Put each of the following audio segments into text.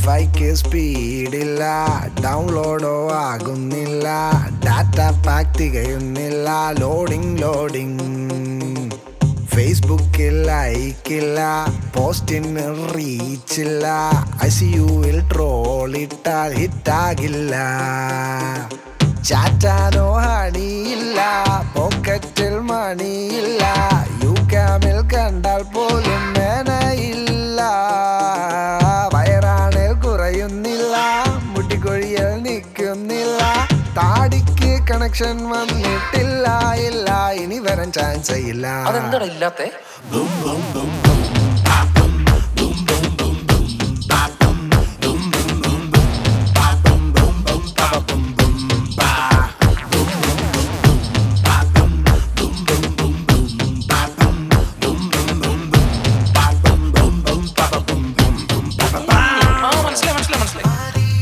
വൈഫൈക്ക് സ്പീഡില്ല ഡൗൺലോഡോ ആകുന്നില്ല ഡാറ്റ പാക്ക് തികയുന്നില്ല ലോഡിംഗ് ലോഡിംഗ് ഫേസ്ബുക്കിൽ ലൈക്കില്ല പോസ്റ്റിന് റീച്ചില്ല ഐ സി യുവിൽ ട്രോളിട്ടാൽ ഹിറ്റാകില്ല ചാറ്റാനോ ഹണിയില്ല പോക്കറ്റിൽ മണിയില്ല യു ക്യാമിൽ കണ്ടാൽ പോലും മേനയില്ല വയറാണിൽ കുറയുന്നില്ല മുട്ടിക്കൊഴിയൽ നിൽക്കുന്നില്ല താടിക്ക് കണക്ഷൻ വന്നിട്ടില്ല ഇല്ല ഇനി വരാൻ ചാൻസ് ഇല്ല അതെന്താടാ ഇല്ലാത്തെ ആ മനസ്സിലായി മനസ്സിലായി മനസ്സിലായി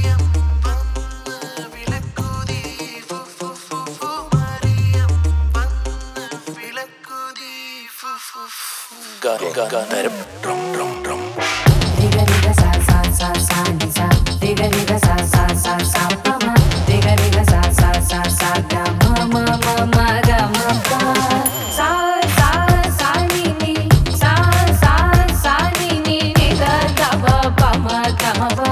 ഗ- ഗ- ഗ- drum drum drum Diga diga sa sa sa sa ni sa. Diga diga sa sa sa sa pa ma. Diga diga sa sa sa sa ga ma ma ma ma ga ma pa. Sa sa sa ni ni. Sa sa sa ni ni ni da da pa pa ma ga ma pa.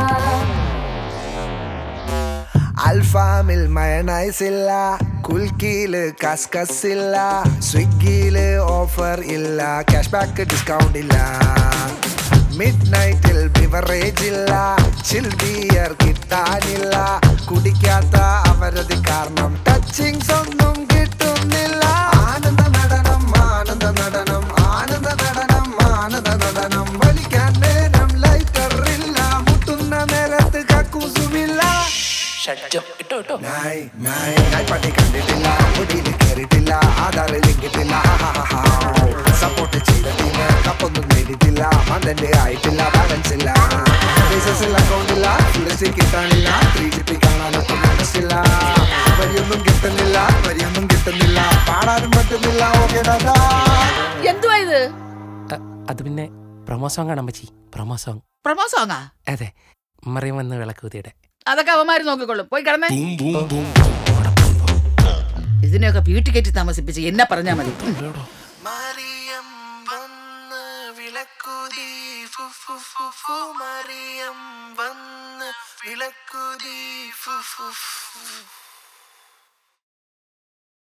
അൽഫാമിൽ mayonnaise ഇല്ല കുൽക്കിയില് കസ്കസ് ഇല്ല സ്വിഗ്ഗിയില് offer ഇല്ല cash back discount ഇല്ല mid നൈറ്റിൽ beverage ഇല്ല ചിൽ ബിയർ കിട്ടാനില്ല കുടിക്കാത്ത അവരത് കാരണം ടച്ചിങ്സ് ഒന്നും കിട്ടുന്നില്ല ആനന്ദ നടനം ആനന്ദ നടനം ആനന്ദ നടനം ആനന്ദ നടനം വലിക്കാൻ നേരം ലൈറ്റർ ഇല്ല മുട്ടുന്ന നേരത്ത് കക്കൂസുമില്ല ഷഡ്ജം ഇട്ടോ ഇട്ടോ നായ് നായ് നായ് പട്ടി കണ്ടിട്ടില്ല മുടിയിൽ കയറിയിട്ടില്ല ആധാറിൽ ലിങ്കിട്ടില്ല സപ്പോർട്ട് ചെയ്ത ടീം കപ്പൊന്നും നേടിയിട്ടില്ല മന്ദന്റെ ആയിട്ടില്ല ബാലൻസ് ഇല്ല ബിസിനസ്സിൽ അക്കൗണ്ട് ഇല്ല തുളസി കിട്ടാനില്ല ത്രീ ജി പി കാണാനൊന്നും മനസ്സില്ല വരിയൊന്നും കിട്ടുന്നില്ല വരിയൊന്നും കിട്ടുന്നില്ല പാടാനും പറ്റുന്നില്ല ഓക്കെ ഡാ എന്തുവാ ഇത് അ- അത് പിന്നെ പ്രൊമോ സോങ് ആണ് അമ്മച്ചി പ്രൊമോ സോങ് പ്രമോ സോങ്ങാ അതെ മറിയം വന്ന് വിളക്കൂതിയുടെ അതൊക്കെ അവന്മാര് നോക്കിക്കൊള്ളും പോയി കിടന്നേ ഇതിനെയൊക്കെ വീട്ടിൽ കയറ്റി താമസിപ്പിച്ച് എന്നെ പറഞ്ഞാ മതി ഉം.